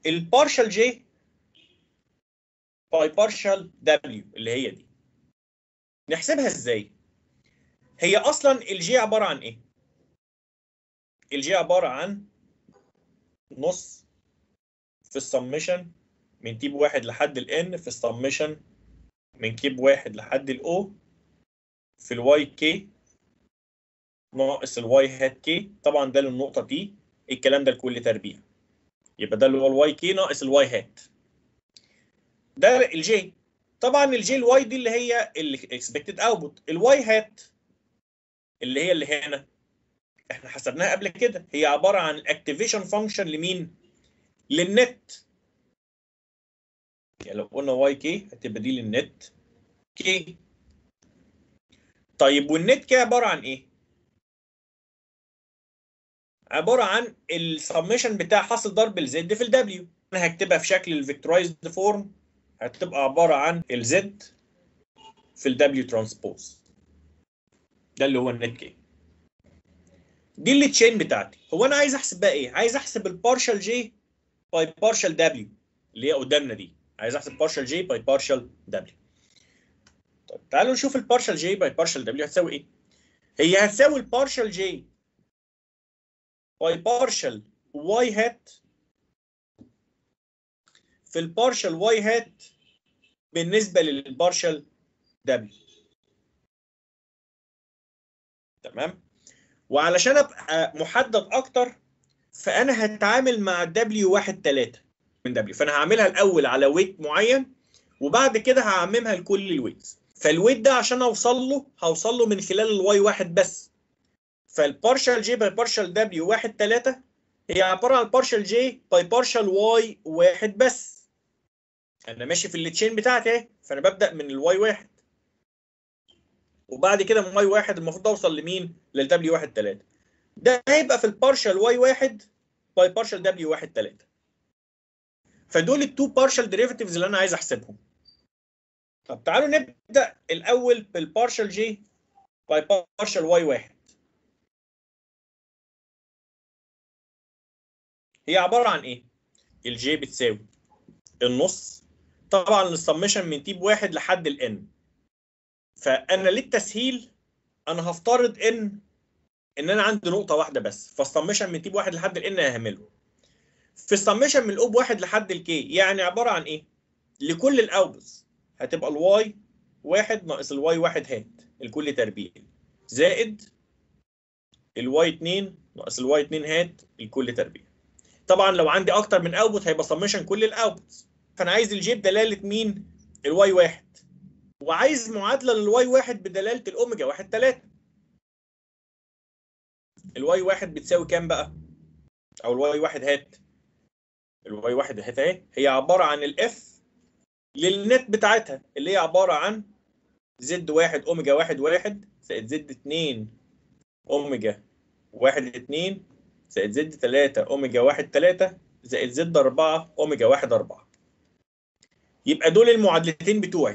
البارشال جي باي بارشال دبليو اللي هي دي نحسبها ازاي هي اصلا الجي عباره عن ايه الجي عباره عن نص في السمشن من تيب واحد لحد الان في السمشن من كيب واحد لحد الاو في الواي كي ناقص الواي هات كي طبعا ده للنقطه دي الكلام ده لكل تربيع يبقى ده اللي هو الواي كي ناقص الواي هات ده الجي طبعا الجي الواي دي اللي هي الاكسبكتد اوتبوت الواي هات اللي هي اللي هنا احنا حسبناها قبل كده هي عباره عن الاكتيفيشن فانكشن لمين للنت يعني لو قلنا واي كي هتبقى دي للنت كي طيب والنت كي عباره عن ايه عباره عن السمشن بتاع حاصل ضرب الزد في الدبليو انا هكتبها في شكل الفيكتورايزد فورم هتبقى عباره عن الزد في الدبليو ترانسبوز ده اللي هو النت كي دي اللي تشين بتاعتي هو انا عايز احسب بقى ايه عايز احسب البارشال جي باي بارشال دبليو اللي هي قدامنا دي عايز احسب بارشال جي باي بارشال دبليو طيب تعالوا نشوف البارشال جي باي بارشال دبليو هتساوي ايه هي هتساوي البارشال جي باي بارشال واي هات في البارشال واي هات بالنسبه للبارشال دبليو تمام وعلشان ابقى محدد اكتر فانا هتعامل مع دبليو واحد تلاتة من دبليو فانا هعملها الاول على ويت معين وبعد كده هعممها لكل الويتس فالويت ده عشان اوصل له هوصل له من خلال الواي واحد بس فالبارشال جي باي بارشال دبليو واحد تلاتة هي عباره عن بارشال جي باي بارشال واي واحد بس انا ماشي في التشين بتاعتي اهي فانا ببدا من الواي واحد وبعد كده من واي واحد المفروض اوصل لمين؟ للدبليو واحد تلاتة ده هيبقى في البارشال واي واحد باي بارشال دبليو واحد تلاتة فدول التو بارشال ديريفيتيفز اللي انا عايز احسبهم طب تعالوا نبدا الاول بالبارشال جي باي بارشال واي واحد هي عباره عن ايه؟ الجي بتساوي النص طبعا السمشن من تيب واحد لحد الان فانا للتسهيل انا هفترض ان ان انا عندي نقطه واحده بس فالسمشن من تيب واحد لحد الان ههمله في السمشن من الاوب واحد لحد الكي يعني عباره عن ايه لكل الاوبز هتبقى الواي واحد ناقص الواي واحد هات الكل تربيع زائد الواي 2 ناقص الواي 2 هات الكل تربيع طبعا لو عندي اكتر من اوتبوت هيبقى سمشن كل الاوتبوتس فانا عايز الجيب دلاله مين الواي واحد وعايز معادله للواي واحد بدلاله الاوميجا واحد تلاتة الواي واحد بتساوي كام بقى؟ او الواي واحد هات الواي واحد هات اهي هي عباره عن الاف للنت بتاعتها اللي هي عباره عن زد واحد اوميجا واحد واحد زائد زد اتنين اوميجا واحد اتنين زائد زد تلاتة اوميجا واحد تلاتة زائد زد اربعة اوميجا واحد اربعة يبقى دول المعادلتين بتوعي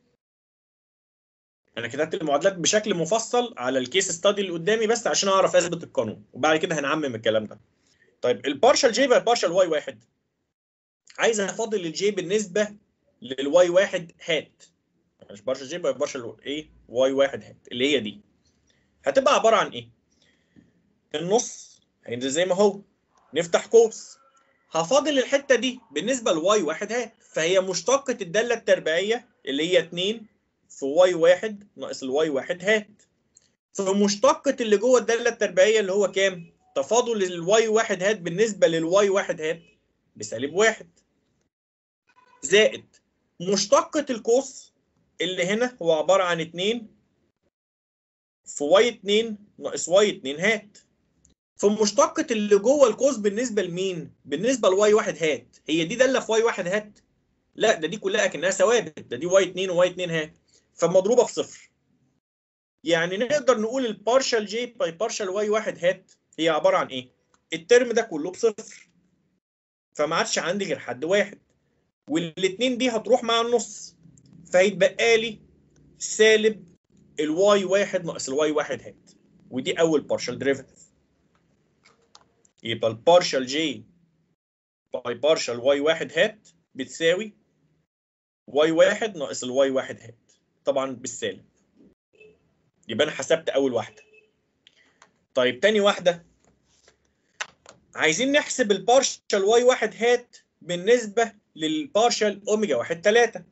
انا كتبت المعادلات بشكل مفصل على الكيس ستادي اللي قدامي بس عشان اعرف اثبت القانون وبعد كده هنعمم الكلام ده طيب البارشال جي بقى البارشال واي واحد عايز افاضل الجي بالنسبه للواي واحد هات مش بارشال جي بقى بارشال ايه واي واحد هات اللي هي دي هتبقى عباره عن ايه النص هينزل زي ما هو نفتح قوس هفاضل الحته دي بالنسبه لواي واحد هات فهي مشتقه الداله التربيعيه اللي هي 2 في واي واحد ناقص الواي واحد هات فمشتقة اللي جوه الدالة التربيعية اللي هو كام؟ تفاضل الواي واحد هات بالنسبة للواي واحد هات بسالب واحد زائد مشتقة القوس اللي هنا هو عبارة عن اتنين في واي اتنين ناقص واي اتنين هات فمشتقة اللي جوه القوس بالنسبة لمين؟ بالنسبة لواي واحد هات هي دي دالة في واي واحد هات؟ لا ده دي كلها كأنها ثوابت ده دي واي اتنين وواي اتنين هات فمضروبه في صفر يعني نقدر نقول البارشال جي باي بارشال واي واحد هات هي عباره عن ايه الترم ده كله بصفر فما عادش عندي غير حد واحد والاثنين دي هتروح مع النص فهيتبقى لي سالب الواي واحد ناقص الواي واحد هات ودي اول بارشال ديريفيتيف يبقى البارشال جي باي بارشال واي واحد هات بتساوي واي واحد ناقص الواي واحد هات طبعا بالسالب يبقى انا حسبت اول واحده طيب تاني واحده عايزين نحسب البارشال واي واحد هات بالنسبه للبارشال اوميجا واحد تلاتة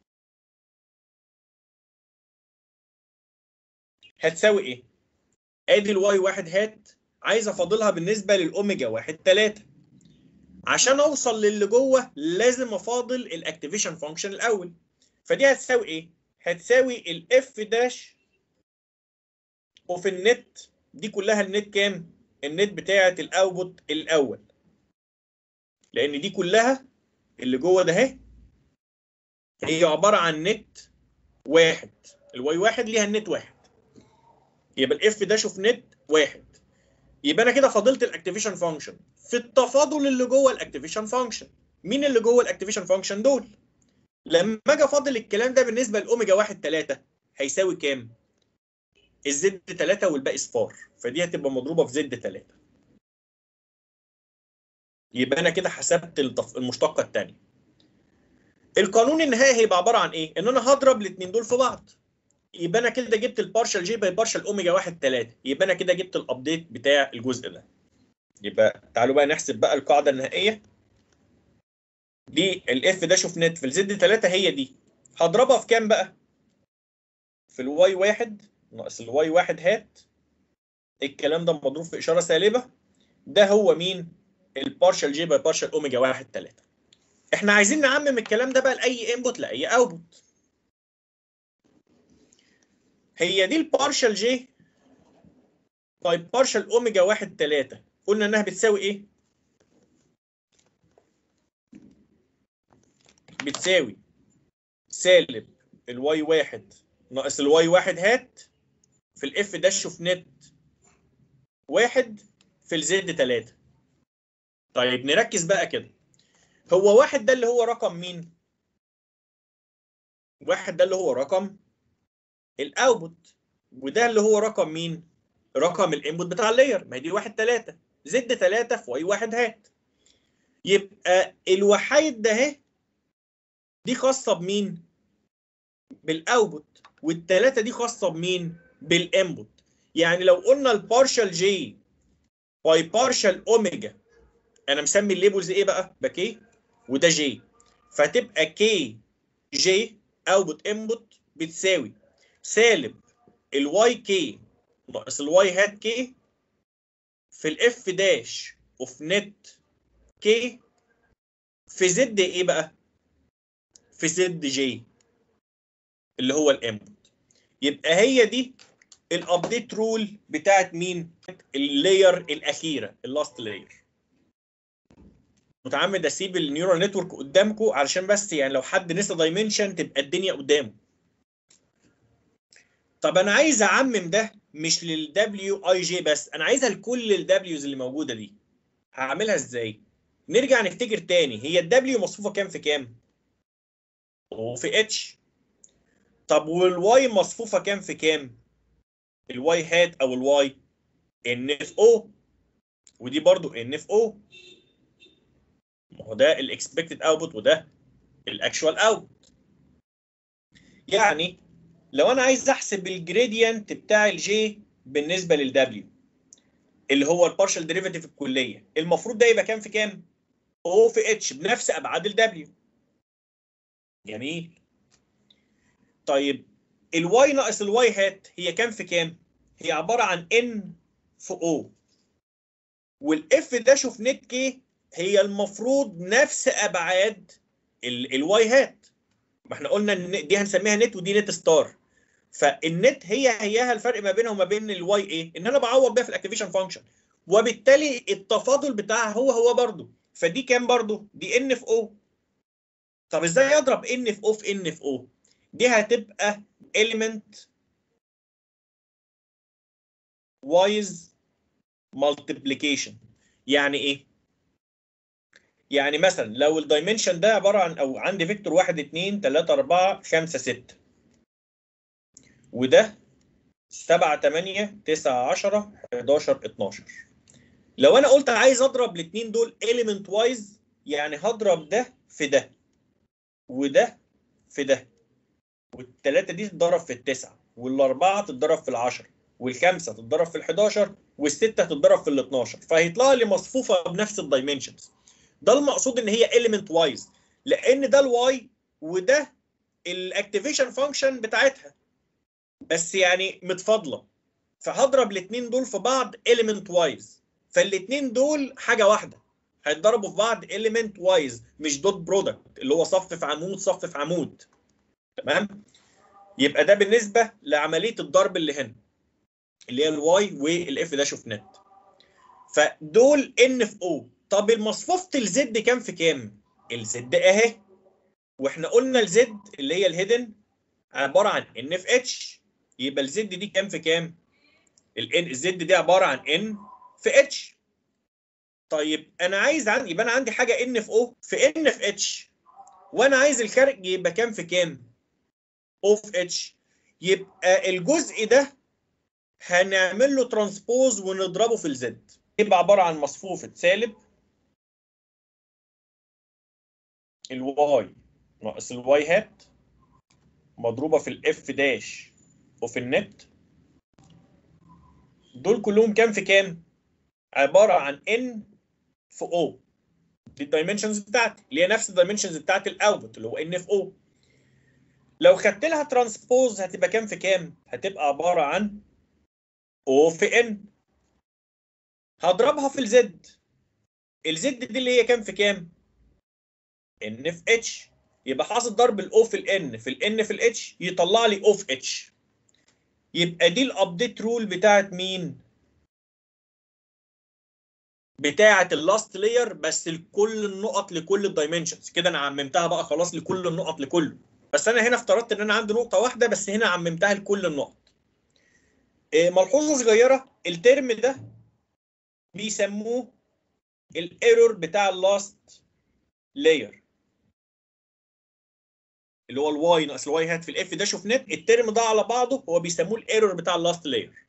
هتساوي ايه؟ ادي الواي واحد هات عايز افاضلها بالنسبه للاوميجا واحد تلاتة عشان اوصل للي جوه لازم افاضل الاكتيفيشن فانكشن الاول فدي هتساوي ايه؟ هتساوي الاف داش وفي النت دي كلها النت كام؟ النت بتاعه الاوتبوت الاول لان دي كلها اللي جوه ده اهي هي عباره عن نت واحد الواي واحد ليها النت واحد يبقى الاف داش اوف نت واحد يبقى انا كده فاضلت الاكتيفيشن فانكشن في التفاضل اللي جوه الاكتيفيشن فانكشن مين اللي جوه الاكتيفيشن فانكشن دول لما اجي افاضل الكلام ده بالنسبه لاوميجا 1 3 هيساوي كام الزد 3 والباقي صفار فدي هتبقى مضروبه في زد 3 يبقى انا كده حسبت التف... المشتقه الثانيه القانون النهائي هيبقى عباره عن ايه ان انا هضرب الاثنين دول في بعض يبقى انا كده جبت البارشال جي باي بارشال اوميجا 1 3 يبقى انا كده جبت الابديت بتاع الجزء ده يبقى تعالوا بقى نحسب بقى القاعده النهائيه دي الاف داش اوف نت في الزد 3 هي دي هضربها في كام بقى في الواي 1 ناقص الواي 1 هات الكلام ده مضروب في اشاره سالبه ده هو مين البارشال جي باي بارشال اوميجا 1 3 احنا عايزين نعمم الكلام ده بقى لاي انبوت لاي اوتبوت هي دي البارشال جي باي بارشال اوميجا 1 3 قلنا انها بتساوي ايه بتساوي سالب الواي 1 ناقص الواي 1 هات في الاف داش اوف نت واحد في الزد 3 طيب نركز بقى كده هو واحد ده اللي هو رقم مين؟ واحد ده اللي هو رقم الاوتبوت وده اللي هو رقم مين؟ رقم الانبوت بتاع اللاير ما هي دي واحد 3 زد 3 في واي واحد هات يبقى الوحيد ده اهي دي خاصه بمين؟ بالاوتبوت والثلاثه دي خاصه بمين؟ بالانبوت يعني لو قلنا البارشال جي باي بارشال اوميجا انا مسمي الليبلز ايه بقى؟ بكي وده جي فتبقى كي جي اوتبوت انبوت بتساوي سالب الواي كي ناقص الواي هات كي في الاف داش اوف نت كي في زد ايه بقى؟ في زد جي اللي هو الانبوت يبقى هي دي الابديت رول بتاعت مين؟ اللاير الاخيره اللاست لاير متعمد اسيب النيورال نتورك قدامكم علشان بس يعني لو حد نسى دايمنشن تبقى الدنيا قدامه طب انا عايز اعمم ده مش للدبليو اي جي بس انا عايزها لكل الدبليوز اللي موجوده دي هعملها ازاي نرجع نفتكر تاني هي الدبليو مصفوفه كام في كام وفي اتش طب والواي مصفوفه كام في كام الواي هات او الواي ان اف او ودي برضو ان اف او ما هو ده الاكسبكتد اوتبوت وده الاكشوال اوتبوت يعني لو انا عايز احسب الجريدينت بتاع الجي بالنسبه للدبليو اللي هو البارشال ديريفيتيف الكليه المفروض ده يبقى كام في كام او في اتش بنفس ابعاد الدبليو جميل طيب الواي ناقص الواي هات هي كام في كام هي عباره عن ان في او والاف ده شوف نت كي هي المفروض نفس ابعاد الواي هات ما احنا قلنا ان دي هنسميها نت ودي نت ستار فالنت هي هيها الفرق ما بينها وما بين الواي ايه ان انا بعوض بيها في الاكتيفيشن فانكشن وبالتالي التفاضل بتاعها هو هو برضو فدي كام برضو دي ان في او طب ازاي اضرب ان في او في ان في او دي هتبقى element wise multiplication يعني ايه يعني مثلا لو الدايمنشن ده عباره عن او عندي فيكتور 1 2 3 4 5 6 وده 7 8 9 10 11 12 لو انا قلت عايز اضرب الاثنين دول element wise يعني هضرب ده في ده وده في ده والتلاتة دي تتضرب في التسعة والأربعة تتضرب في العشرة والخمسة تتضرب في الحداشر والستة تتضرب في الاتناشر فهيطلع لي مصفوفة بنفس الدايمنشنز ده المقصود ان هي element وايز لان ده الواي وده الاكتيفيشن فانكشن بتاعتها بس يعني متفاضله فهضرب الاثنين دول في بعض element وايز فالاثنين دول حاجه واحده هيتضربوا في بعض element وايز مش دوت برودكت اللي هو صف في عمود صف في عمود تمام يبقى ده بالنسبه لعمليه الضرب اللي هنا اللي هي الواي والاف ده شفناه فدول ان في او طب المصفوفه الزد كام في كام الزد اهي واحنا قلنا الزد اللي هي الهيدن عباره عن ان في اتش يبقى الزد دي كام في كام الان الزد دي عباره عن ان في اتش طيب انا عايز عندي يبقى انا عندي حاجه ان في او في ان في اتش وانا عايز الخارج يبقى كام في كام او في اتش يبقى الجزء ده هنعمل له ترانسبوز ونضربه في الزد يبقى عباره عن مصفوفه سالب الواي ناقص الواي هات مضروبه في الاف داش وفي النت دول كلهم كام في كام عباره عن ان في او دي الدايمنشنز بتاعتي اللي هي نفس الدايمنشنز بتاعت الاوتبوت اللي هو ان في او لو خدت لها ترانسبوز هتبقى كام في كام هتبقى عباره عن او في ان هضربها في الزد الزد دي اللي هي كام في كام ان في اتش يبقى حاصل ضرب الاو في الان في الان في الاتش يطلع لي او في اتش يبقى دي الابديت رول بتاعت مين بتاعت اللاست لاير بس لكل النقط لكل الدايمنشنز كده انا عممتها بقى خلاص لكل النقط لكله بس انا هنا افترضت ان انا عندي نقطه واحده بس هنا عممتها لكل النقط إيه ملحوظه صغيره الترم ده بيسموه الايرور بتاع اللاست لاير اللي هو الواي ناقص الواي هات في الاف ده شفناه الترم ده على بعضه هو بيسموه الايرور بتاع اللاست لاير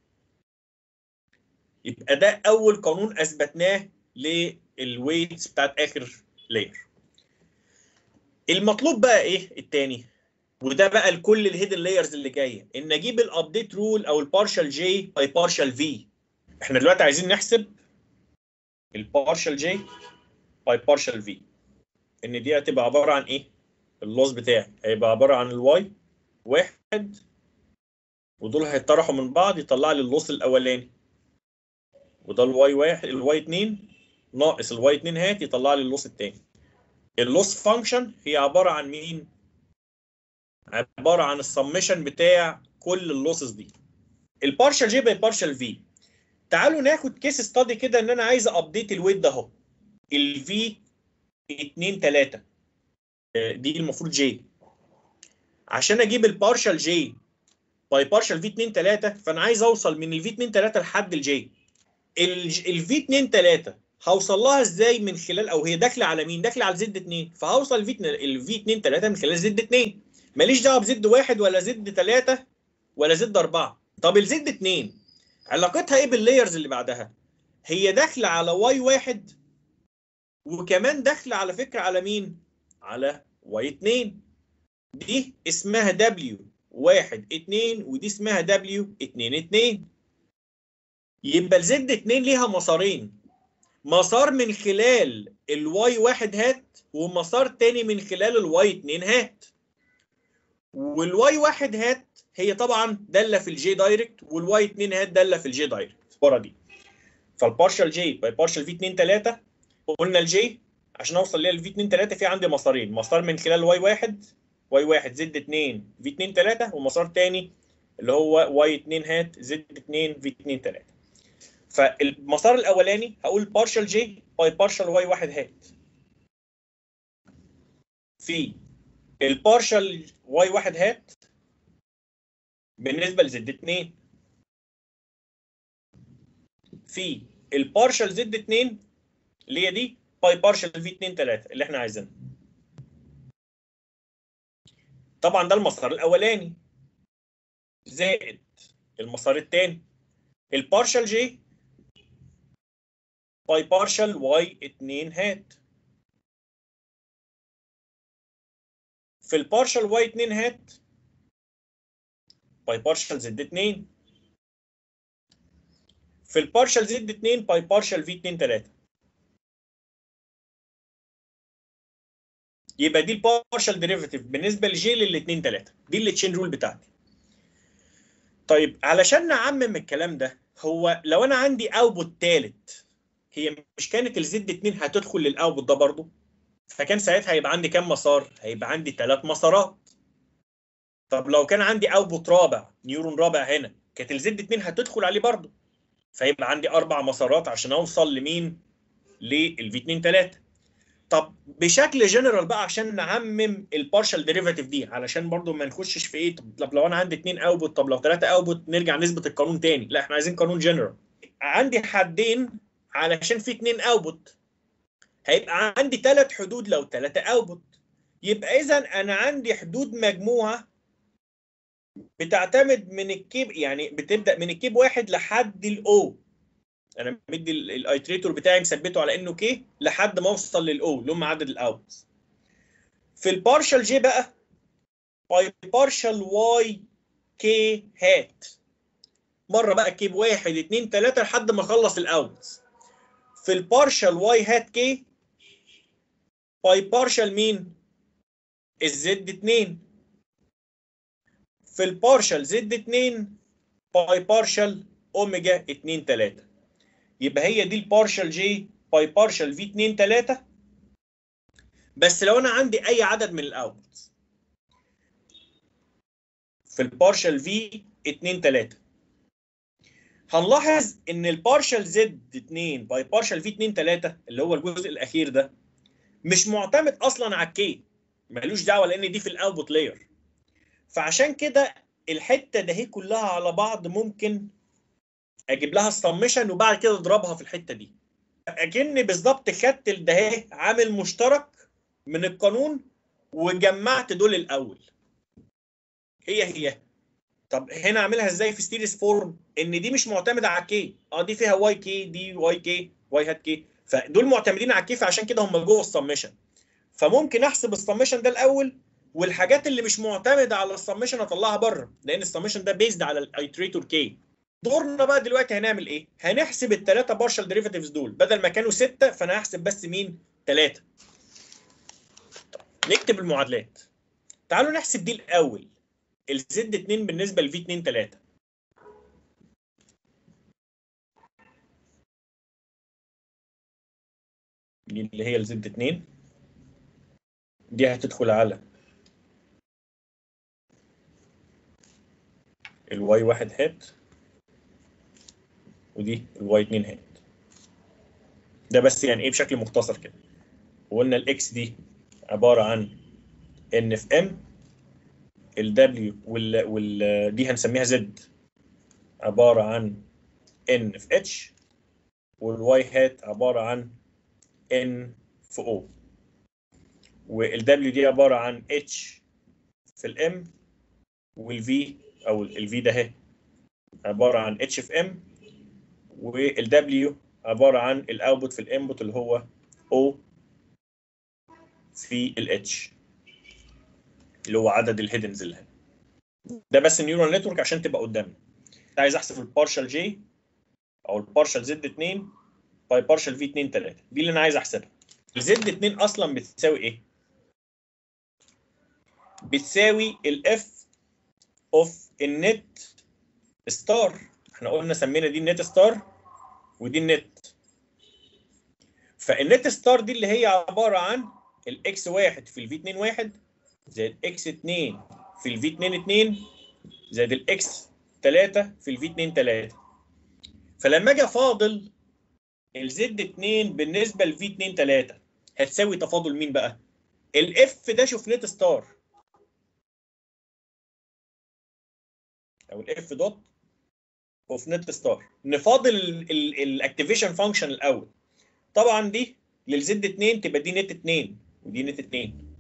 يبقى ده اول قانون اثبتناه للويتس بتاعت اخر لاير المطلوب بقى ايه التاني وده بقى لكل الهيدن لايرز اللي جايه ان اجيب الابديت رول او البارشال جي باي بارشال في احنا دلوقتي عايزين نحسب البارشال جي باي بارشال في ان دي هتبقى عباره عن ايه اللوس بتاعي هيبقى عباره عن الواي واحد ودول هيطرحوا من بعض يطلع لي اللوس الاولاني وده الواي واحد الواي 2 ناقص الواي 2 هات يطلع لي اللوس الثاني اللوس فانكشن هي عباره عن مين عباره عن السمشن بتاع كل اللوسز دي البارشال جي باي بارشال في تعالوا ناخد كيس ستادي كده ان انا عايز ابديت الويت ده اهو الفي 2 3 دي المفروض جي عشان اجيب البارشال جي باي بارشال في 2 3 فانا عايز اوصل من الفي 2 3 لحد الجي الفي 2 3 هوصل لها ازاي من خلال او هي داخله على مين؟ داخله على زد 2 فهوصل الفي الفي 2 3 من خلال زد 2 ماليش دعوه بزد 1 ولا زد 3 ولا زد 4 طب الزد 2 علاقتها ايه باللايرز اللي بعدها؟ هي داخله على واي 1 وكمان داخله على فكره على مين؟ على واي 2 دي اسمها دبليو 1 2 ودي اسمها دبليو 2 2 يبقى الزد 2 ليها مسارين مسار من خلال الواي 1 هات ومسار تاني من خلال الواي 2 هات والواي 1 هات هي طبعا داله في الجي دايركت والواي 2 هات داله في الجي دايركت ورا دي فالبارشال جي باي بارشال في 2 3 قلنا الجي عشان اوصل للفي 2 3 في عندي مسارين مسار من خلال واي 1 واي 1 زد 2 في 2 3 ومسار تاني اللي هو واي 2 هات زد 2 في 2 3 فالمسار الاولاني هقول بارشال جي باي بارشال واي 1 هات في البارشال واي 1 هات بالنسبه لزد 2 في البارشال زد 2 اللي هي دي باي بارشال في 2 3 اللي احنا عايزينها طبعا ده المسار الاولاني زائد المسار الثاني البارشال جي باي بارشال واي 2 هات في البارشال واي 2 هات باي بارشال زد 2 في البارشال زد 2 باي بارشال في 2 3 يبقى دي البارشال ديريفيتيف بالنسبه لجي للاثنين 3 دي اللي تشين رول بتاعتي طيب علشان نعمم الكلام ده هو لو انا عندي اوتبوت ثالث هي مش كانت الزد 2 هتدخل للاوتبوت ده برضه فكان ساعتها هيبقى عندي كام مسار هيبقى عندي ثلاث مسارات طب لو كان عندي اوتبوت رابع نيورون رابع هنا كانت الزد 2 هتدخل عليه برضه فيبقى عندي اربع مسارات عشان اوصل لمين للفي 2 3 طب بشكل جنرال بقى عشان نعمم البارشال ديريفاتيف دي علشان برضو ما نخشش في ايه طب لو انا عندي اثنين اوتبوت طب لو ثلاثه اوتبوت نرجع نثبت القانون تاني لا احنا عايزين قانون جنرال عندي حدين علشان في اثنين اوتبوت هيبقى عندي ثلاث حدود لو ثلاثه اوتبوت يبقى اذا انا عندي حدود مجموعه بتعتمد من الكيب يعني بتبدا من الكيب واحد لحد الاو انا مدي الايتريتور بتاعي مثبته على انه كي لحد ما اوصل للاو اللي هم عدد الاوتس في البارشال جي بقى باي بارشال واي كي هات مره بقى كيب واحد اتنين تلاته لحد ما اخلص الاوتس في البارشال واي هات كي باي بارشال مين الزد 2 في البارشال زد 2 باي بارشال اوميجا 2 3 يبقى هي دي البارشال جي باي بارشال في 2 3 بس لو انا عندي اي عدد من الاوتبوتس في البارشال في 2 3 هنلاحظ ان البارشال زد 2 باي بارشال في 2 3 اللي هو الجزء الاخير ده مش معتمد اصلا على الكي ملوش دعوه لان دي في الاوتبوت لاير فعشان كده الحته دهي كلها على بعض ممكن اجيب لها السمشن وبعد كده اضربها في الحته دي اكن بالظبط خدت ده عامل مشترك من القانون وجمعت دول الاول هي هي طب هنا اعملها ازاي في ستيريس فورم ان دي مش معتمده على كي اه دي فيها واي كي دي واي كي واي هات كي فدول معتمدين على الكي فعشان كده هم جوه السمشن فممكن احسب السمشن ده الاول والحاجات اللي مش معتمده على السمشن اطلعها بره لان السمشن ده بيزد على الايتريتور كي دورنا بقى دلوقتي هنعمل ايه؟ هنحسب الثلاثه بارشال ديريفاتيفز دول بدل ما كانوا سته فانا هحسب بس مين؟ ثلاثه. نكتب المعادلات. تعالوا نحسب دي الاول. الزد 2 بالنسبه لفي 2 3. دي اللي هي الزد 2 دي هتدخل على الواي واحد هات ودي الواي 2 هات ده بس يعني ايه بشكل مختصر كده وقلنا الاكس دي عباره عن ان في ام الدبليو وال وال دي هنسميها زد عباره عن ان في اتش والواي هات عباره عن ان في او والدبليو دي عباره عن اتش في الام والفي او الفي ده اهي عباره عن اتش في ام والدبليو عباره عن الاوتبوت في الانبوت اللي هو O في الاتش اللي هو عدد الهيدنز اللي هنا ده بس النيورال نتورك عشان تبقى قدامنا عايز احسب البارشال جي او البارشال زد 2 باي بارشال في 2 3 دي اللي انا عايز احسبها الزد 2 اصلا بتساوي ايه بتساوي الاف اوف النت ستار احنا قلنا سمينا دي النت ستار ودي النت فالنت ستار دي اللي هي عباره عن الاكس 1 في الفي 2 1 زائد اكس 2 في الفي 2 2 زائد الاكس 3 في الفي 2 3 فلما اجي افاضل الزد 2 بالنسبه لفي 2 3 هتساوي تفاضل مين بقى؟ الاف ده شوف نت ستار او الاف دوت اوف نت ستار نفاضل الاكتيفيشن فانكشن الاول طبعا دي للزد 2 تبقى دي نت 2 ودي نت 2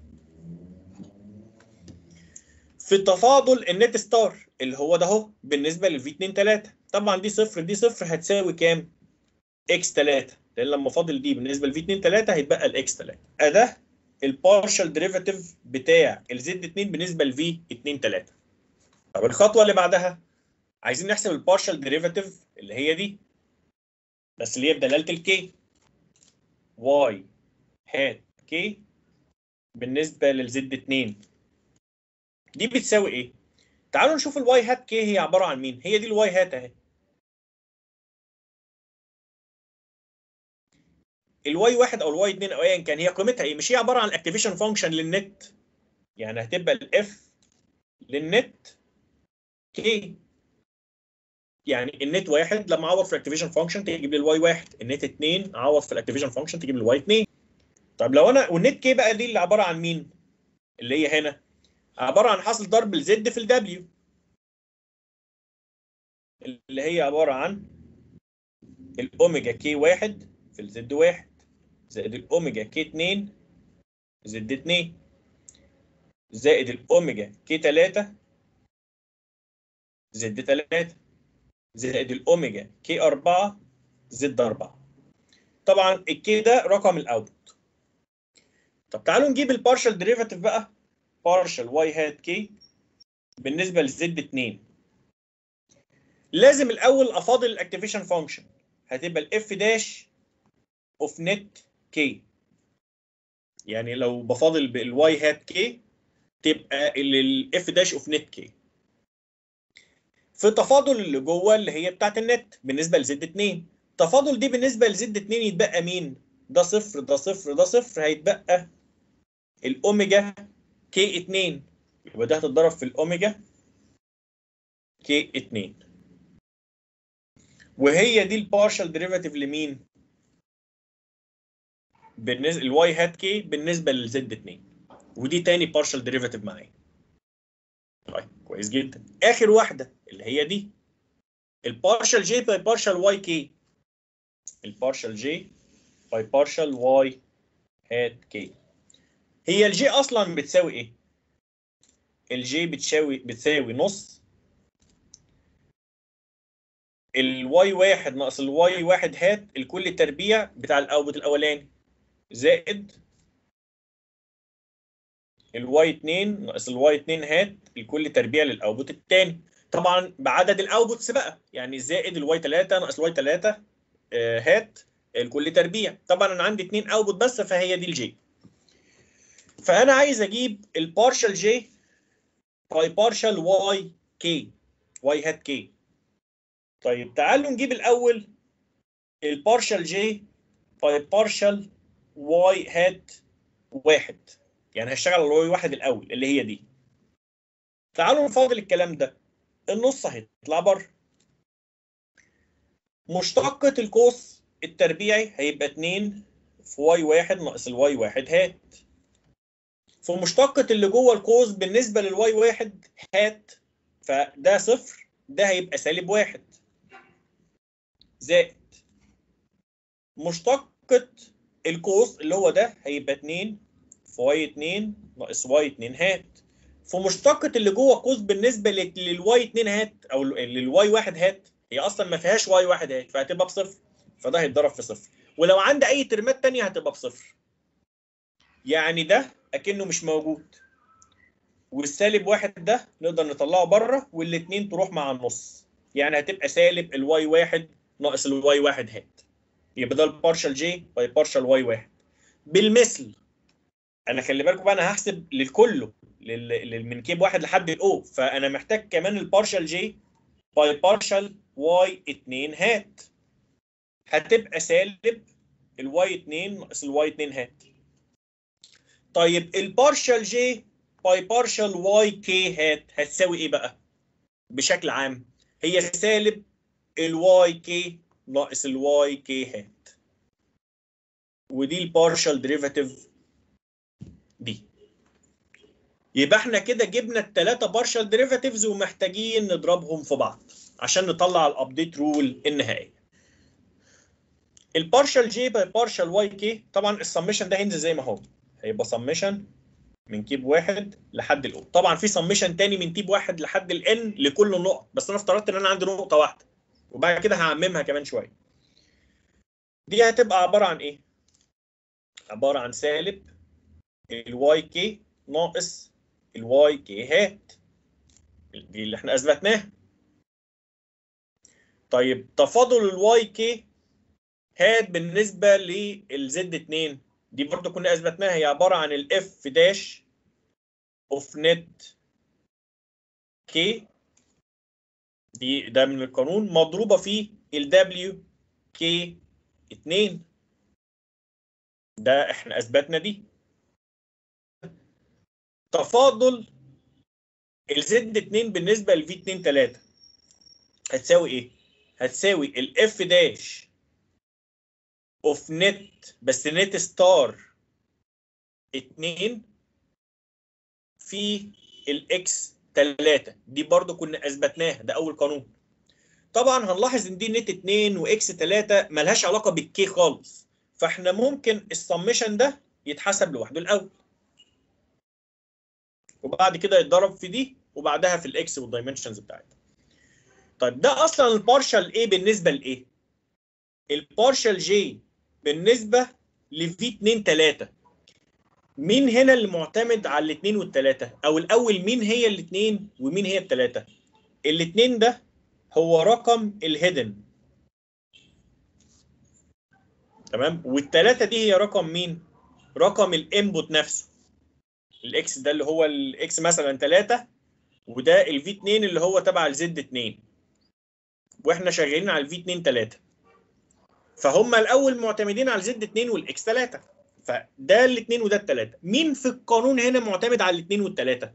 في التفاضل النت ستار اللي هو ده اهو بالنسبه للفي 2 3 طبعا دي صفر دي صفر هتساوي كام؟ اكس 3 لان لما فاضل دي بالنسبه لفي 2 3 هيتبقى الاكس 3 ده البارشال ديريفاتيف بتاع الزد 2 بالنسبه لفي 2 3 طب الخطوه اللي بعدها عايزين نحسب البارشال ديريفاتيف اللي هي دي بس اللي هي بدلاله الكي واي هات كي بالنسبه للزد 2 دي بتساوي ايه؟ تعالوا نشوف الواي هات كي هي عباره عن مين؟ هي دي الواي هات اهي الواي واحد او الواي 2 او ايا كان هي قيمتها ايه؟ مش هي عباره عن اكتيفيشن فانكشن للنت يعني هتبقى الاف للنت كي يعني النت واحد لما اعوض في الاكتيفيشن فانكشن تجيب لي الواي واحد النت 2 اعوض في الاكتيفيشن فانكشن تجيب لي الواي 2 طب لو انا والنت كي بقى دي اللي عباره عن مين؟ اللي هي هنا عباره عن حاصل ضرب الزد في الدبليو اللي هي عباره عن الاوميجا كي واحد في الزد واحد زائد الاوميجا كي 2 زد 2 زائد الاوميجا كي 3 زد 3 زائد الاوميجا كي 4 زد 4 طبعا الكي ده رقم الاوتبوت طب تعالوا نجيب البارشال ديريفاتيف بقى بارشال واي هات كي بالنسبه لزد 2 لازم الاول افاضل الاكتيفيشن فانكشن هتبقى الاف داش اوف نت كي يعني لو بفاضل بالواي هات كي تبقى الاف داش اوف نت كي في التفاضل اللي جوه اللي هي بتاعت النت بالنسبه لزد 2 التفاضل دي بالنسبه لزد 2 يتبقى مين ده صفر ده صفر ده صفر هيتبقى الاوميجا كي 2 يبقى ده هتتضرب في الاوميجا كي 2 وهي دي البارشال ديريفاتيف لمين بالنسبه الواي هات كي بالنسبه للزد 2 ودي تاني بارشال ديريفاتيف معايا طيب كويس جدا اخر واحده اللي هي دي البارشال جي باي بارشال واي كي البارشال جي باي بارشال واي هات كي هي الجي اصلا بتساوي ايه الجي بتساوي بتساوي نص الواي واحد ناقص الواي واحد هات الكل تربيع بتاع الاوتبوت الاولاني زائد الواي 2 ناقص الواي 2 هات الكل تربيع للاوتبوت الثاني طبعا بعدد الاوتبوتس بقى يعني زائد الواي 3 ناقص الواي 3 هات الكل تربيع طبعا انا عندي اثنين اوتبوت بس فهي دي الجي فانا عايز اجيب البارشال جي باي بارشال واي كي واي هات كي طيب تعالوا نجيب الاول البارشال جي باي بارشال واي هات واحد يعني هشتغل على الواي واحد الاول اللي هي دي تعالوا نفاضل الكلام ده النص هيطلع بره مشتقة القوس التربيعي هيبقى 2 في واي واحد ناقص الواي واحد هات في مشتقة اللي جوه القوس بالنسبة للواي واحد هات فده صفر ده هيبقى سالب واحد زائد مشتقة القوس اللي هو ده هيبقى 2 في واي 2 ناقص واي 2 هات في مشتقة اللي جوه قوس بالنسبة للواي 2 هات او للواي 1 هات هي اصلا ما فيهاش واي 1 هات فهتبقى بصفر فده هيتضرب في صفر ولو عندي اي ترمات تانية هتبقى بصفر يعني ده اكنه مش موجود والسالب واحد ده نقدر نطلعه بره والاثنين تروح مع النص يعني هتبقى سالب الواي واحد ناقص الواي واحد هات يبقى ده البارشال جي باي بارشال واي واحد بالمثل انا خلي بالكم بقى انا هحسب للكله لل... من كيب واحد لحد الاو فانا محتاج كمان البارشال جي باي بارشال واي 2 هات هتبقى سالب الواي 2 ناقص الواي 2 هات طيب البارشال جي باي بارشال واي كي هات هتساوي ايه بقى بشكل عام هي سالب الواي كي ناقص الواي كي هات ودي البارشال ديريفاتيف دي يبقى احنا كده جبنا الثلاثه بارشال ديريفاتيفز ومحتاجين نضربهم في بعض عشان نطلع الابديت رول النهائيه البارشال جي باي بارشال واي كي طبعا السمشن ده هينزل زي ما هو هيبقى سمشن من كيب واحد لحد الاو طبعا في سمشن تاني من تيب واحد لحد الان لكل نقط بس انا افترضت ان انا عندي نقطه واحده وبعد كده هعممها كمان شويه دي هتبقى عباره عن ايه عباره عن سالب الواي كي ناقص الواي كي هات دي اللي احنا اثبتناها طيب تفاضل الواي كي هات بالنسبه للزد 2 دي برضو كنا اثبتناها هي عباره عن الاف داش اوف نت كي دي ده من القانون مضروبه في الدبليو كي 2 ده احنا اثبتنا دي تفاضل الزد 2 بالنسبه لفي 2 3 هتساوي ايه؟ هتساوي الاف داش اوف نت بس نت ستار 2 في الاكس 3 دي برضو كنا اثبتناها ده اول قانون طبعا هنلاحظ ان دي نت 2 واكس 3 ملهاش علاقه بالكي خالص فاحنا ممكن السمشن ده يتحسب لوحده الاول وبعد كده يتضرب في دي وبعدها في الاكس والدايمنشنز بتاعتها طيب ده اصلا البارشال ايه بالنسبه لايه البارشال جي بالنسبه لفي 2 3 مين هنا اللي معتمد على الاثنين والثلاثه او الاول مين هي الاثنين ومين هي الثلاثه الاثنين ده هو رقم الهيدن تمام والثلاثه دي هي رقم مين رقم الانبوت نفسه الاكس ده اللي هو الاكس مثلا 3 وده الفي 2 اللي هو تبع الزد 2 واحنا شغالين على الفي 2 3 فهم الاول معتمدين على الزد 2 والاكس 3 فده الاثنين وده الثلاثه مين في القانون هنا معتمد على الاثنين والثلاثه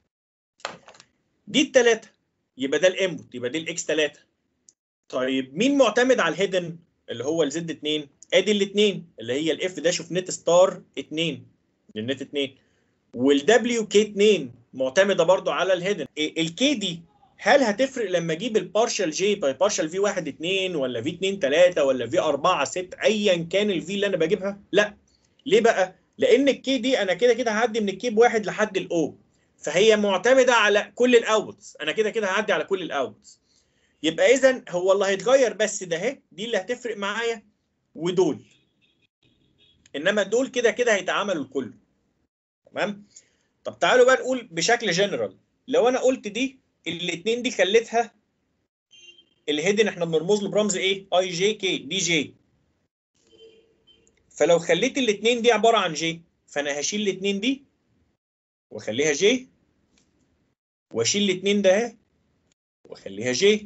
دي الثلاثه يبقى ده الانبوت يبقى دي الاكس 3 طيب مين معتمد على الهيدن اللي هو الزد 2 ادي الاثنين اللي هي الاف داش اوف نت ستار 2 للنت 2 والدبليو كي 2 معتمده برضو على الهيدن الكي دي هل هتفرق لما اجيب البارشال جي باي بارشال في 1 2 ولا في 2 3 ولا في 4 6 ايا كان الفي اللي انا بجيبها لا ليه بقى لان الكي دي انا كده كده هعدي من الكي بواحد لحد الاو فهي معتمده على كل الاوتس انا كده كده هعدي على كل الاوتس يبقى اذا هو اللي هيتغير بس ده اهي دي اللي هتفرق معايا ودول انما دول كده كده هيتعاملوا الكل تمام طب تعالوا بقى نقول بشكل جنرال لو انا قلت دي الاثنين دي خليتها الهيدن احنا بنرمز له برمز ايه اي جي كي دي جي فلو خليت الاثنين دي عباره عن جي فانا هشيل الاثنين دي واخليها جي واشيل الاثنين ده اهي واخليها جي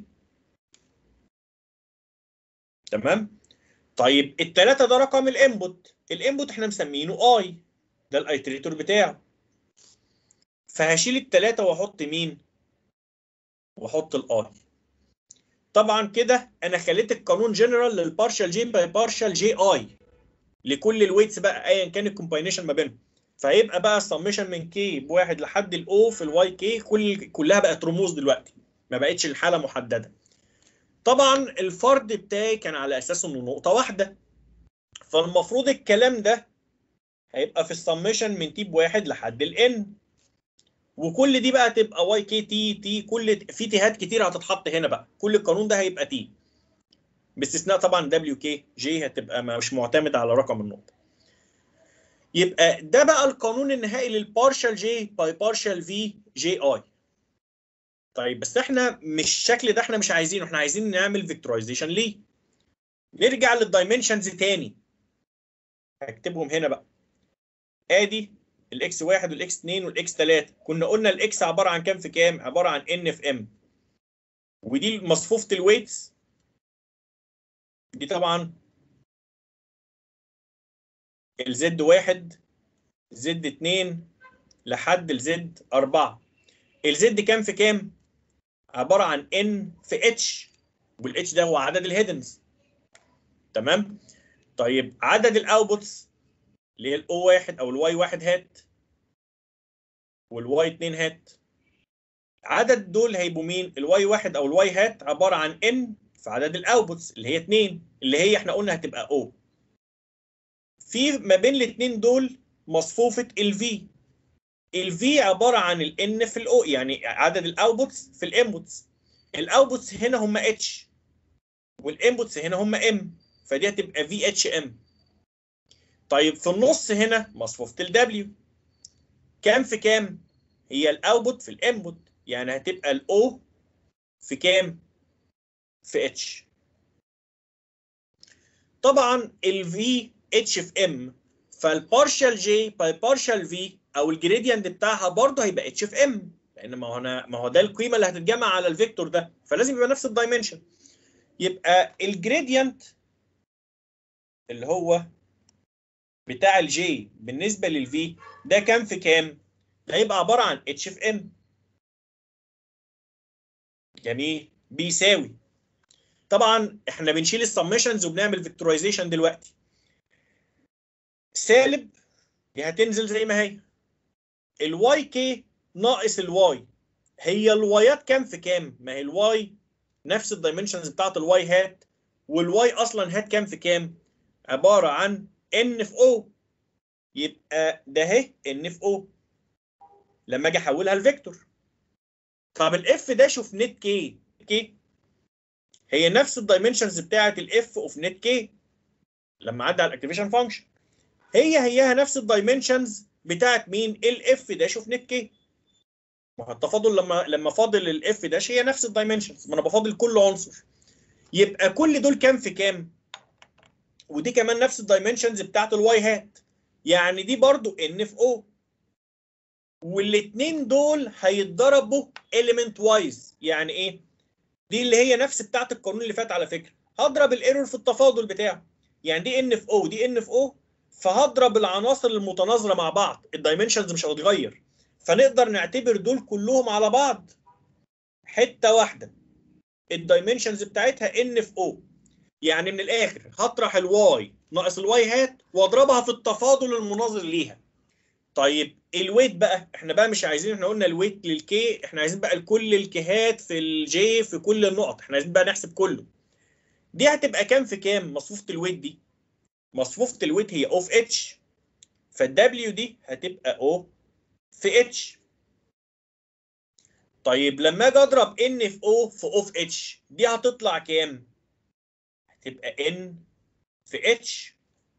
تمام طيب الثلاثه ده رقم الانبوت الانبوت احنا مسمينه اي ده الايتريتور بتاعه فهشيل الثلاثه واحط مين واحط الاي طبعا كده انا خليت القانون جنرال للبارشال جي باي بارشال جي اي لكل الويتس بقى ايا كان الكومباينيشن ما بينهم فهيبقى بقى السمشن من كي بواحد لحد الاو في الواي كي كل كلها بقت رموز دلوقتي ما بقتش الحاله محدده طبعا الفرض بتاعي كان على اساس انه نقطه واحده فالمفروض الكلام ده هيبقى في السمشن من تي بواحد لحد الان وكل دي بقى تبقى واي كي تي تي كل في تيهات كتير هتتحط هنا بقى كل القانون ده هيبقى تي باستثناء طبعا دبليو كي جي هتبقى مش معتمده على رقم النقطه يبقى ده بقى القانون النهائي للبارشال جي باي بارشال في جي اي طيب بس احنا مش الشكل ده احنا مش عايزينه احنا عايزين نعمل فيكتورايزيشن ليه نرجع للدايمنشنز تاني هكتبهم هنا بقى ادي الاكس 1 والاكس 2 والاكس 3 كنا قلنا الاكس عباره عن كام في كام عباره عن ان في ام ودي مصفوفه الويتس دي طبعا الزد 1 زد 2 لحد الزد 4 الزد كام في كام عباره عن ان في اتش والاتش ده هو عدد الهيدنز تمام طيب عدد الاوتبوتس اللي هي الاو 1 او الواي 1 هات والواي 2 هات عدد دول هيبقوا مين الواي 1 او الواي هات عباره عن ان في عدد الاوتبوتس اللي هي 2 اللي هي احنا قلنا هتبقى او في ما بين الاثنين دول مصفوفه الفي الفي عباره عن الان في الاو يعني عدد الاوتبوتس في الانبوتس الاوتبوتس هنا هم اتش والانبوتس هنا هم ام فدي هتبقى في اتش ام طيب في النص هنا مصفوفه الدبليو كام في كام هي الاوتبوت في الانبوت يعني هتبقى الاو في كام في اتش طبعا الفي اتش في ام فالبارشال جي باي بارشال في او الجريدينت بتاعها برضه هيبقى اتش في ام لان ما هو انا ما هو ده القيمه اللي هتتجمع على الفيكتور ده فلازم يبقى نفس الدايمنشن يبقى الجريدينت اللي هو بتاع الجي بالنسبه للفي ده كام في كام؟ ده هيبقى عباره عن اتش في ام جميل بيساوي طبعا احنا بنشيل السمشنز وبنعمل فيكتورايزيشن دلوقتي سالب دي هتنزل زي ما هي الواي كي ناقص الواي هي الوايات كام في كام؟ ما هي الواي نفس الدايمنشنز بتاعت الواي هات والواي اصلا هات كام في كام؟ عباره عن ان في او يبقى ده اهي ان في او لما اجي احولها لفيكتور طب الاف ده شوف نت كي كي هي نفس الدايمنشنز بتاعت الاف اوف نت كي لما عدى على الاكتيفيشن فانكشن هي هيها نفس الدايمنشنز بتاعت مين الاف ده شوف نت كي ما هو التفاضل لما لما فاضل الاف داش هي نفس الدايمنشنز ما انا بفاضل كل عنصر يبقى كل دول كام في كام ودي كمان نفس الدايمنشنز بتاعت الواي هات يعني دي برضو ان في او والاثنين دول هيتضربوا element وايز يعني ايه دي اللي هي نفس بتاعت القانون اللي فات على فكره هضرب الايرور في التفاضل بتاعه يعني دي ان في او دي ان في او فهضرب العناصر المتناظره مع بعض الدايمنشنز مش هتتغير فنقدر نعتبر دول كلهم على بعض حته واحده الدايمنشنز بتاعتها ان في او يعني من الاخر هطرح الواي ناقص الواي هات واضربها في التفاضل المناظر ليها طيب الويت بقى احنا بقى مش عايزين احنا قلنا الويت للكي احنا عايزين بقى لكل الكيهات في الجي في كل النقط احنا عايزين بقى نحسب كله دي هتبقى كام في كام مصفوفه الويت دي مصفوفه الويت هي او في اتش فالدبليو دي هتبقى او في اتش طيب لما اجي اضرب ان في او في او في اتش دي هتطلع كام هتبقى ان في اتش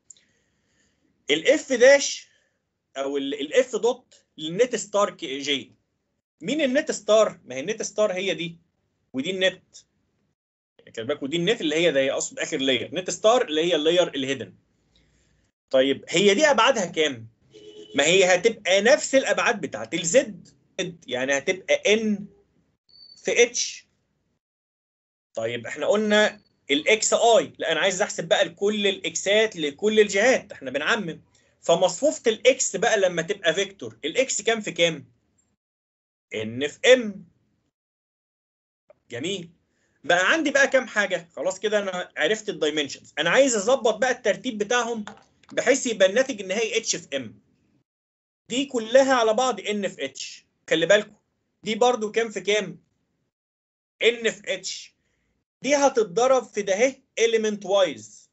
الاف داش او الاف دوت للنت ستار كي جي مين النت ستار ما هي النت ستار هي دي ودي النت خلي بالك ودي النت اللي هي ده هي اقصد اخر لاير نت ستار اللي هي اللاير الهيدن طيب هي دي ابعادها كام ما هي هتبقى نفس الابعاد بتاعت الزد يعني هتبقى ان في اتش طيب احنا قلنا الاكس اي لا انا عايز احسب بقى لكل الاكسات لكل الجهات احنا بنعمم فمصفوفه الاكس بقى لما تبقى فيكتور الاكس كام في كام ان في ام جميل بقى عندي بقى كام حاجه خلاص كده انا عرفت الدايمنشنز انا عايز اظبط بقى الترتيب بتاعهم بحيث يبقى الناتج النهائي اتش في ام دي كلها على بعض ان في اتش خلي بالكم دي برضو كام في كام ان في اتش دي هتتضرب في ده اهي element وايز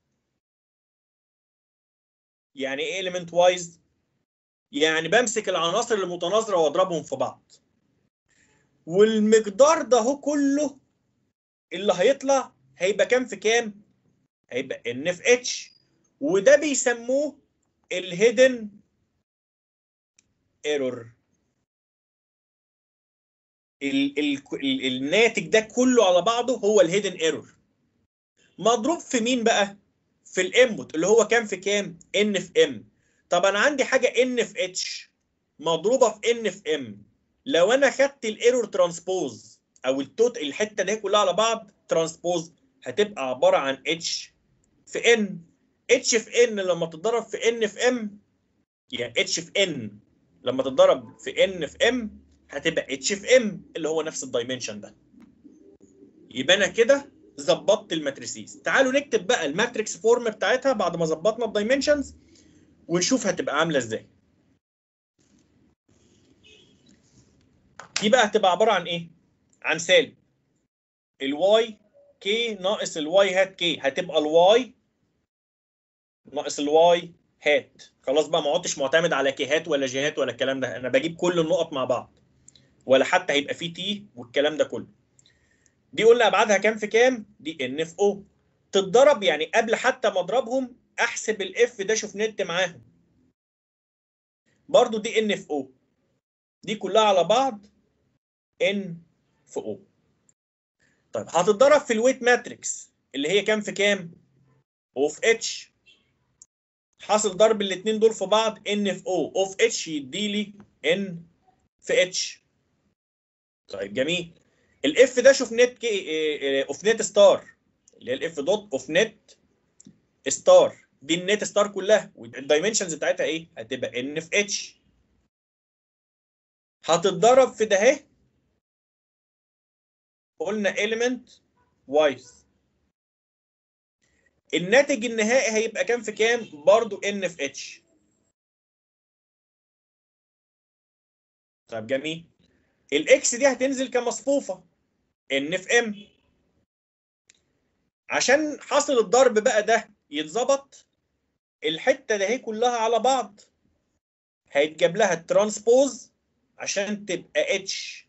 يعني ايه element وايز يعني بمسك العناصر المتناظره واضربهم في بعض والمقدار ده هو كله اللي هيطلع هيبقى كام في كام هيبقى ان في اتش وده بيسموه الهيدن ايرور ال ال ال الناتج ده كله على بعضه هو الهيدن ايرور مضروب في مين بقى في الانبوت اللي هو كام في كام ان في ام طب انا عندي حاجه ان في اتش مضروبه في ان في ام لو انا خدت الايرور ترانسبوز او التوت الحته دي كلها على بعض ترانسبوز هتبقى عباره عن اتش في ان اتش في ان لما تتضرب في ان في ام يعني اتش في ان لما تتضرب في ان في ام هتبقى اتش في ام اللي هو نفس الدايمنشن ده يبقى انا كده ظبطت الماتريسيز تعالوا نكتب بقى الماتريكس فورم بتاعتها بعد ما ظبطنا الدايمنشنز ونشوف هتبقى عامله ازاي دي بقى هتبقى عباره عن ايه عن سالب الواي كي ناقص الواي هات كي هتبقى الواي ناقص الواي هات خلاص بقى ما عدتش معتمد على كيهات ولا جيهات ولا الكلام ده انا بجيب كل النقط مع بعض ولا حتى هيبقى فيه تي والكلام ده كله دي قلنا ابعادها كام في كام دي ان في او تتضرب يعني قبل حتى ما اضربهم احسب الاف ده شوف نت معاهم برضو دي ان في او دي كلها على بعض ان في او طيب هتتضرب في الويت ماتريكس اللي هي كام في كام او في اتش حاصل ضرب الاثنين دول في بعض ان في او او في اتش يدي لي ان في اتش طيب جميل الاف ده شوف نت كي اوف نت ستار اللي هي الاف دوت اوف نت ستار دي النت ستار كلها والدايمنشنز بتاعتها ايه هتبقى ان في اتش هتتضرب في ده اهي قلنا element وايز الناتج النهائي هيبقى كام في كام برضو ان في اتش طب جميل الاكس دي هتنزل كمصفوفه ان في ام عشان حاصل الضرب بقى ده يتظبط الحته ده هي كلها على بعض هيتجاب لها الترانسبوز عشان تبقى اتش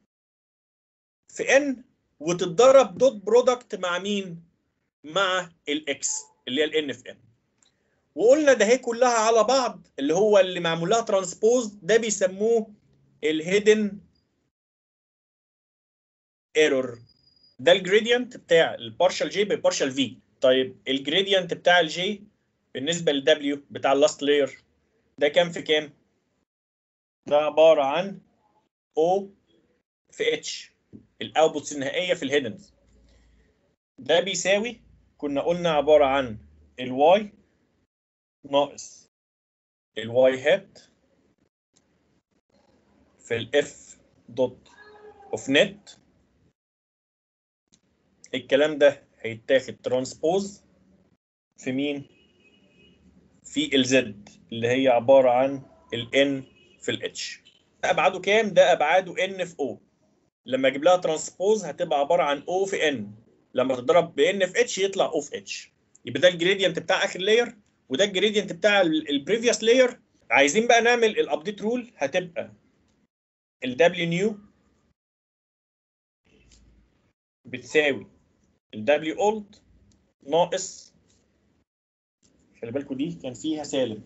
في ان وتتضرب دوت برودكت مع مين؟ مع الاكس اللي هي الان في ام وقلنا ده هي كلها على بعض اللي هو اللي معمول لها ترانسبوز ده بيسموه الهيدن ايرور ده الجريدينت بتاع البارشال جي بالبارشال في طيب الجريدينت بتاع الجي بالنسبه للدبليو بتاع اللاست لاير ده كام في كام؟ ده عباره عن او في اتش الاوتبوتس النهائيه في الهيدنز ده بيساوي كنا قلنا عباره عن الواي ناقص الواي هات في الاف دوت اوف نت الكلام ده هيتاخد ترانسبوز في مين؟ في الزد اللي هي عباره عن الان في الاتش ابعاده كام؟ ده ابعاده ان في او لما اجيب لها ترانسبوز هتبقى عباره عن او في ان لما تضرب بان في اتش يطلع او في اتش يبقى ده الجريدينت بتاع اخر لاير وده الجريدينت بتاع البريفيوس لاير عايزين بقى نعمل الابديت رول هتبقى الدبليو نيو بتساوي الدبليو اولد ناقص خلي بالكوا دي كان فيها سالب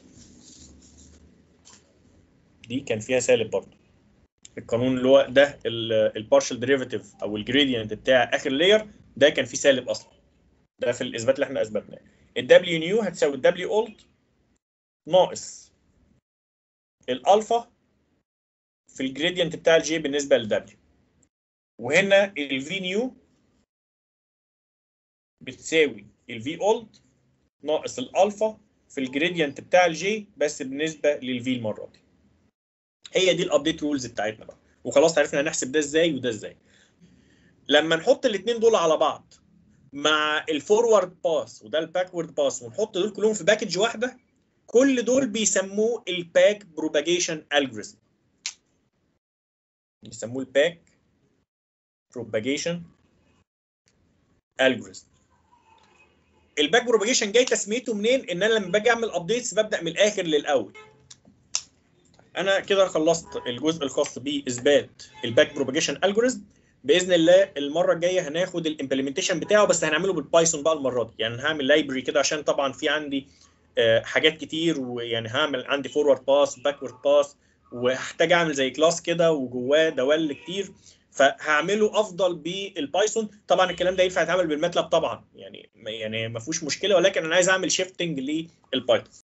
دي كان فيها سالب برضه القانون اللي هو ده البارشال ديريفيتيف او الجريدينت بتاع اخر لاير ده كان فيه سالب اصلا ده في الاثبات اللي احنا اثبتناه الدبليو نيو هتساوي الدبليو اولد ناقص الالفا في الجريدينت بتاع الجي بالنسبه للدبليو وهنا الفي نيو بتساوي الفي اولد ناقص الالفا في الجريدينت بتاع الجي بس بالنسبه للفي المره دي هي دي الابديت رولز بتاعتنا بقى وخلاص عرفنا هنحسب ده ازاي وده ازاي لما نحط الاثنين دول على بعض مع الفورورد باس وده الباكورد باس ونحط دول كلهم في باكج واحده كل دول بيسموه الباك بروباجيشن الجوريزم بيسموه الباك بروباجيشن الجوريزم الباك بروباجيشن جاي تسميته منين ان انا لما باجي اعمل ابديتس ببدا من الاخر للاول انا كده خلصت الجزء الخاص باثبات الباك بروباجيشن الجوريزم باذن الله المره الجايه هناخد الامبلمنتيشن بتاعه بس هنعمله بالبايثون بقى المره دي يعني هعمل لايبرري كده عشان طبعا في عندي حاجات كتير ويعني هعمل عندي فورورد باس باكورد باس وهحتاج اعمل زي كلاس كده وجواه دوال كتير فهعمله افضل بالبايثون طبعا الكلام ده ينفع يتعمل بالماتلاب طبعا يعني يعني ما فيهوش مشكله ولكن انا عايز اعمل شيفتنج للبايثون